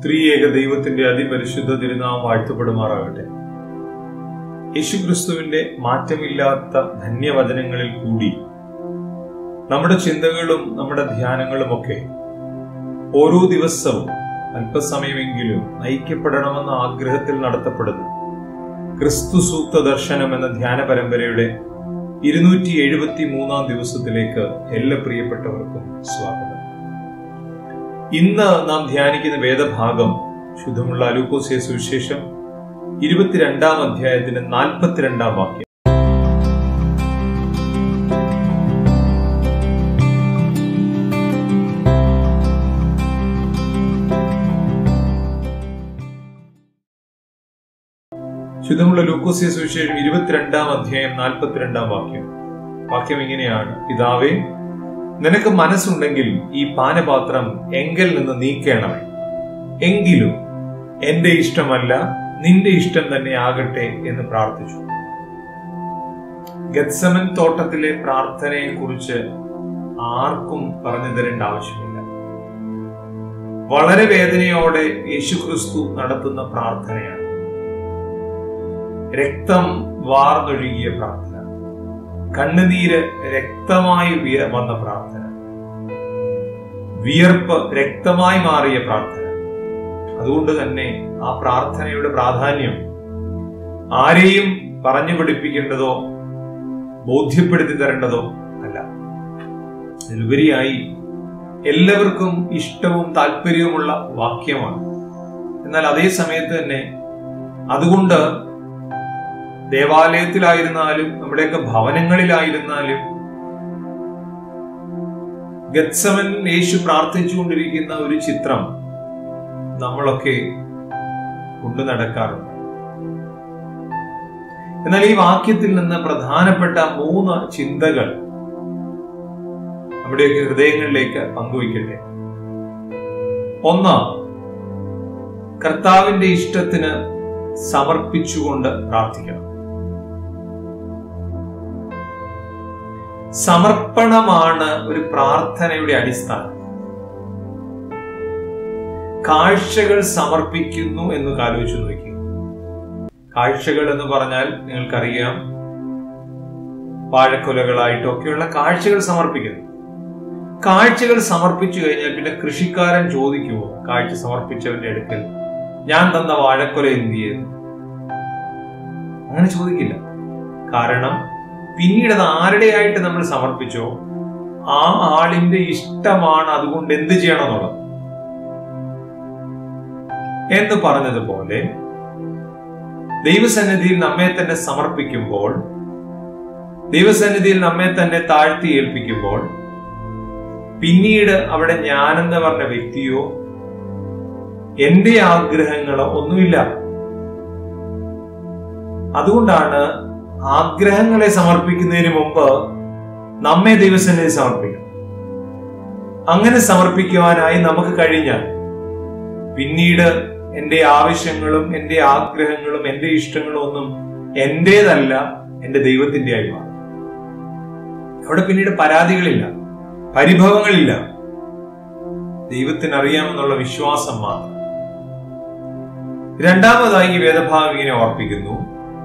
ത്രിയേക ദൈവത്തിന്റെ അതിപരിശുദ്ധ തിരുനാമം വാഴ്ത്തപ്പെടുമാറാകട്ടെ യേശുക്രിസ്തുവിന്റെ മാറ്റമില്ലാത്ത ധന്യവചനങ്ങളിൽ കൂടി നമ്മുടെ ചിന്തകളും നമ്മുടെ ധ്യാനങ്ങളുമൊക്കെ ഓരോ ദിവസവും അല്പസമയമെങ്കിലും നയിക്കപ്പെടണമെന്ന ആഗ്രഹത്തിൽ നടത്തപ്പെടുന്നു ക്രിസ്തു സൂക്ത ദർശനം എന്ന ധ്യാന പരമ്പരയുടെ ഇരുന്നൂറ്റി എഴുപത്തി മൂന്നാം ദിവസത്തിലേക്ക് എല്ലാ പ്രിയപ്പെട്ടവർക്കും സ്വാഗതം ഇന്ന് നാം ധ്യാനിക്കുന്ന വേദഭാഗം ശുദ്ധമുള്ള അലൂക്കോസിയ സുവിശേഷം ഇരുപത്തിരണ്ടാം അധ്യായത്തിന്റെ നാൽപ്പത്തിരണ്ടാം വാക്യം ശുദ്ധമുള്ള ലൂക്കോസിയ സുവിശേഷം ഇരുപത്തിരണ്ടാം അധ്യായം നാൽപ്പത്തിരണ്ടാം വാക്യം വാക്യം ഇങ്ങനെയാണ് പിതാവേ നിനക്ക് മനസ്സുണ്ടെങ്കിൽ ഈ പാനപാത്രം എങ്കിൽ നിന്ന് നീക്കേണമേ എങ്കിലും എന്റെ ഇഷ്ടമല്ല നിന്റെ ഇഷ്ടം തന്നെ ആകട്ടെ എന്ന് പ്രാർത്ഥിച്ചു ഗത്സമൻ തോട്ടത്തിലെ പ്രാർത്ഥനയെ കുറിച്ച് ആർക്കും പറഞ്ഞു തരേണ്ട ആവശ്യമില്ല വളരെ വേദനയോടെ യേശുക്രിസ്തു നടത്തുന്ന പ്രാർത്ഥനയാണ് രക്തം വാർന്നൊഴുകിയ പ്രാർത്ഥന കണ്ണുനീര് രക്തമായി വിയ- വന്ന പ്രാർത്ഥന വിയർപ്പ് രക്തമായി മാറിയ പ്രാർത്ഥന അതുകൊണ്ട് തന്നെ ആ പ്രാർത്ഥനയുടെ പ്രാധാന്യം ആരെയും പറഞ്ഞു പഠിപ്പിക്കേണ്ടതോ ബോധ്യപ്പെടുത്തി തരേണ്ടതോ അല്ല അതിലുപരിയായി എല്ലാവർക്കും ഇഷ്ടവും താല്പര്യവുമുള്ള വാക്യമാണ് എന്നാൽ അതേ സമയത്ത് തന്നെ അതുകൊണ്ട് ദേവാലയത്തിലായിരുന്നാലും നമ്മുടെയൊക്കെ ഭവനങ്ങളിലായിരുന്നാലും ഗത്സമൻ യേശു പ്രാർത്ഥിച്ചുകൊണ്ടിരിക്കുന്ന ഒരു ചിത്രം നമ്മളൊക്കെ കൊണ്ടു നടക്കാറുണ്ട് എന്നാൽ ഈ വാക്യത്തിൽ നിന്ന് പ്രധാനപ്പെട്ട മൂന്ന് ചിന്തകൾ നമ്മുടെയൊക്കെ ഹൃദയങ്ങളിലേക്ക് പങ്കുവയ്ക്കട്ടെ ഒന്ന് കർത്താവിന്റെ ഇഷ്ടത്തിന് സമർപ്പിച്ചുകൊണ്ട് പ്രാർത്ഥിക്കണം സമർപ്പണമാണ് ഒരു പ്രാർത്ഥനയുടെ അടിസ്ഥാനം കാഴ്ചകൾ സമർപ്പിക്കുന്നു എന്ന് ആലോചിച്ചു നോക്കി കാഴ്ചകൾ എന്ന് പറഞ്ഞാൽ നിങ്ങൾക്കറിയാം വാഴക്കൊലകളായിട്ടൊക്കെയുള്ള കാഴ്ചകൾ സമർപ്പിക്കുന്നു കാഴ്ചകൾ സമർപ്പിച്ചു കഴിഞ്ഞാൽ പിന്നെ കൃഷിക്കാരൻ ചോദിക്കുമോ കാഴ്ച സമർപ്പിച്ചവന്റെ അടുക്കൽ ഞാൻ തന്ന വാഴക്കൊല എന്ത് ചെയ്തു അങ്ങനെ ചോദിക്കില്ല കാരണം പിന്നീട് അത് ആരുടെയായിട്ട് നമ്മൾ സമർപ്പിച്ചോ ആ ആളിന്റെ ഇഷ്ടമാണ് അതുകൊണ്ട് എന്ത് ചെയ്യണം എന്നുള്ളത് എന്ന് പറഞ്ഞതുപോലെ ദൈവസന്നിധിയിൽ നമ്മെ തന്നെ സമർപ്പിക്കുമ്പോൾ ദൈവസന്നിധിയിൽ നമ്മെ തന്നെ താഴ്ത്തി ഏൽപ്പിക്കുമ്പോൾ പിന്നീട് അവിടെ ഞാനെന്ന് പറഞ്ഞ വ്യക്തിയോ എന്റെ ആഗ്രഹങ്ങളോ ഒന്നുമില്ല അതുകൊണ്ടാണ് ആഗ്രഹങ്ങളെ സമർപ്പിക്കുന്നതിന് മുമ്പ് നമ്മെ ദൈവസന്നിധി സമർപ്പിക്കണം അങ്ങനെ സമർപ്പിക്കുവാനായി നമുക്ക് കഴിഞ്ഞാൽ പിന്നീട് എന്റെ ആവശ്യങ്ങളും എന്റെ ആഗ്രഹങ്ങളും എന്റെ ഇഷ്ടങ്ങളും ഒന്നും എന്റേതല്ല എന്റെ ദൈവത്തിന്റെ ആയി മാറും അവിടെ പിന്നീട് പരാതികളില്ല പരിഭവങ്ങളില്ല ദൈവത്തിന് അറിയാമെന്നുള്ള വിശ്വാസം മാത്രം രണ്ടാമതായി ഈ വേദഭാഗം ഇങ്ങനെ ഓർപ്പിക്കുന്നു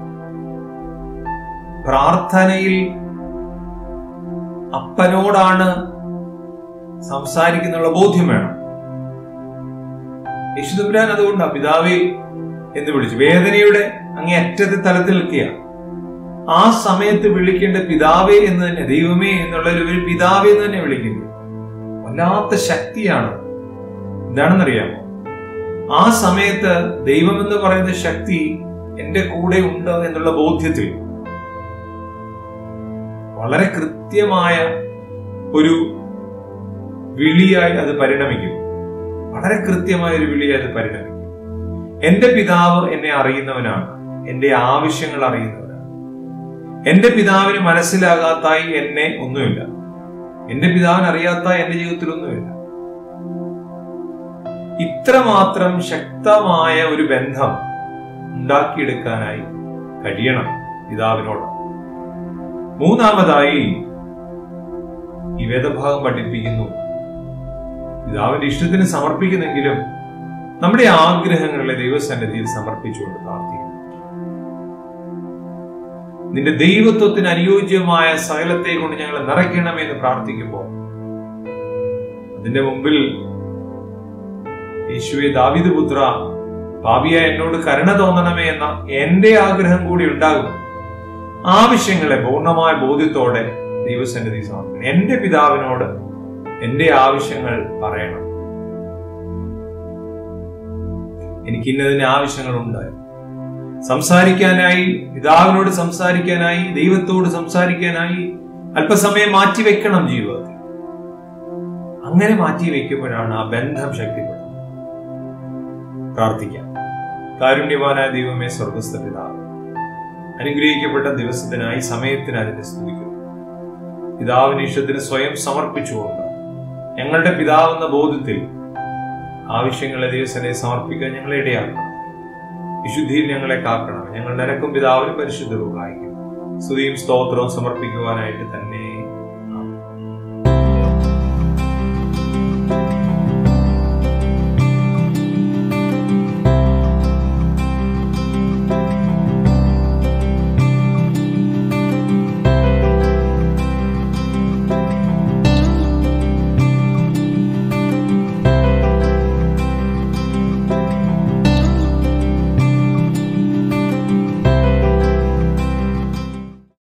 പ്രാർത്ഥനയിൽ അപ്പനോടാണ് സംസാരിക്കുന്നുള്ള ബോധ്യം വേണം യേശുദമ്പുരാൻ അതുകൊണ്ട് പിതാവേ എന്ന് വിളിച്ചു വേദനയുടെ അങ്ങേ അറ്റത്തെ തലത്തിൽ നിൽക്കുക ആ സമയത്ത് വിളിക്കേണ്ട പിതാവേ എന്ന് തന്നെ ദൈവമേ എന്നുള്ള ഒരു പിതാവേ എന്ന് തന്നെ വിളിക്കുന്നു വല്ലാത്ത ശക്തിയാണ് എന്താണെന്നറിയാമോ ആ സമയത്ത് ദൈവം എന്ന് പറയുന്ന ശക്തി എന്റെ കൂടെ ഉണ്ട് എന്നുള്ള ബോധ്യത്തിൽ വളരെ കൃത്യമായ ഒരു വിളിയായി അത് പരിണമിക്കും വളരെ കൃത്യമായ ഒരു വിളിയായി അത് പരിണമിക്കും എന്റെ പിതാവ് എന്നെ അറിയുന്നവനാണ് എന്റെ ആവശ്യങ്ങൾ അറിയുന്നവനാണ് എന്റെ പിതാവിന് മനസ്സിലാകാത്തായി എന്നെ ഒന്നുമില്ല എന്റെ പിതാവിന് അറിയാത്ത എന്റെ ജീവിതത്തിൽ ഒന്നുമില്ല ഇത്രമാത്രം ശക്തമായ ഒരു ബന്ധം ഉണ്ടാക്കിയെടുക്കാനായി കഴിയണം പിതാവിനോട് മൂന്നാമതായി ഈ വേദഭാഗം പഠിപ്പിക്കുന്നു പിതാവിന്റെ ഇഷ്ടത്തിന് സമർപ്പിക്കുന്നെങ്കിലും നമ്മുടെ ആഗ്രഹങ്ങളെ ദൈവസന്നിധിയിൽ സമർപ്പിച്ചുകൊണ്ട് പ്രാർത്ഥിക്കുന്നു നിന്റെ ദൈവത്വത്തിന് അനുയോജ്യമായ സകലത്തെ കൊണ്ട് ഞങ്ങളെ നിറയ്ക്കണമെന്ന് പ്രാർത്ഥിക്കുമ്പോൾ അതിന്റെ മുമ്പിൽ യേശുവെ ദാവിദ് പുത്ര പാപിയ എന്നോട് കരുണ തോന്നണമേ എന്ന എന്റെ ആഗ്രഹം കൂടി ഉണ്ടാകും ആവശ്യങ്ങളെ പൂർണ്ണമായ ബോധ്യത്തോടെ ദൈവസന്നിധി സമർപ്പിക്കണം എന്റെ പിതാവിനോട് എന്റെ ആവശ്യങ്ങൾ പറയണം എനിക്ക് ഇന്നതിന് ആവശ്യങ്ങളുണ്ട് സംസാരിക്കാനായി പിതാവിനോട് സംസാരിക്കാനായി ദൈവത്തോട് സംസാരിക്കാനായി അല്പസമയം മാറ്റിവെക്കണം ജീവിതത്തിൽ അങ്ങനെ മാറ്റി വെക്കുമ്പോഴാണ് ആ ബന്ധം ശക്തിപ്പെടുന്നത് പ്രാർത്ഥിക്കാം കാരുണ്യവാനായ ദൈവമേ സ്വർഗസ്ഥ പിതാവ് അനുഗ്രഹിക്കപ്പെട്ട ദിവസത്തിനായി സമയത്തിന് അതിനെ സ്തുതിക്കുന്നു പിതാവിന് ഇഷ്ടത്തിന് സ്വയം സമർപ്പിച്ചുകൊണ്ട് ഞങ്ങളുടെ പിതാവെന്ന ബോധത്തിൽ ആവശ്യങ്ങളെ ദൈവസനെ സമർപ്പിക്കാൻ ഞങ്ങളെ ഇടയാക്കണം വിശുദ്ധിയിൽ ഞങ്ങളെ കാക്കണം ഞങ്ങളുടെ നിരക്കും പിതാവിനും പരിശുദ്ധവും കായിക്കും സ്തുതിയും സ്തോത്രവും സമർപ്പിക്കുവാനായിട്ട് തന്നെ